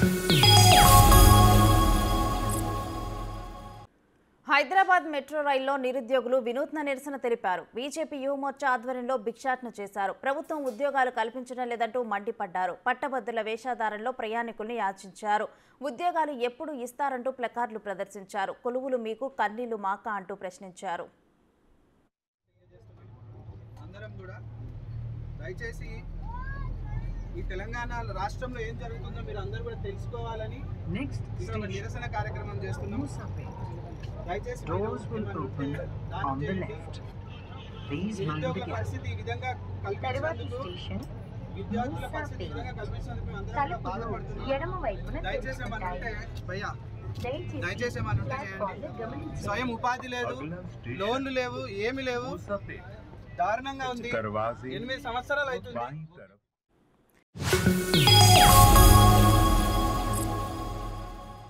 Hyderabad metro రైల్లో నిరుద్యోగులు వినూత్న నిరసన తెలిపారు బీజేపీ యువమోర్చా ఆధ్వర్యంలో భిక్షాటన చేశారు ప్రభుత్వం ఉద్యోగాలు కల్పించడం లేదంటూ మండిపడ్డారు పట్టభద్రుల వేషాధారంలో ప్రయాణికుల్ని యాచించారు ఉద్యోగాలు ఎప్పుడు ఇస్తారంటూ ప్లకార్డులు ప్రదర్శించారు కొలువులు మీకు కన్నీళ్లు మాక అంటూ ప్రశ్నించారు అందరం కూడా దయచేసి ఈ తెలంగాణ రాష్ట్రంలో ఏం జరుగుతుందో మీరు అందరూ కూడా తెలుసుకోవాలని Next ఇక్కడ ఒక station, నిరసన కార్యక్రమం చేస్తున్నాం Musafir. దయచేసి మీరు Doors will ఏమన్నా open ఉంటే దానం on the చేయండి. left. Please mind నిరుద్యోగ the gap. పరిస్థితి ఈ విధంగా తరువాతి కల్పించినందుకు స్టేషన్ విద్యార్థుల పరిస్థితి ఈ విధంగా కల్పించినందుకు మేము అందరం కూడా తలుపులు బాధపడుతున్నాం ఎడమ వైపున దయచేసి ఏమన్నా ఉంటే తెరుచుకుంటాయి భయ్యా దయచేసి దయచేసి ఏమన్నా ఉంటే ప్లాట్ఫామ్ను చేయండి గమనించండి. స్వయం ఉపాధి లేదు లోన్లు లేవు ఏమి లేవు దారుణంగా ఉంది दरवाजे ఎనిమిది సంవత్సరాలు అవుతుంది बाईं तरफ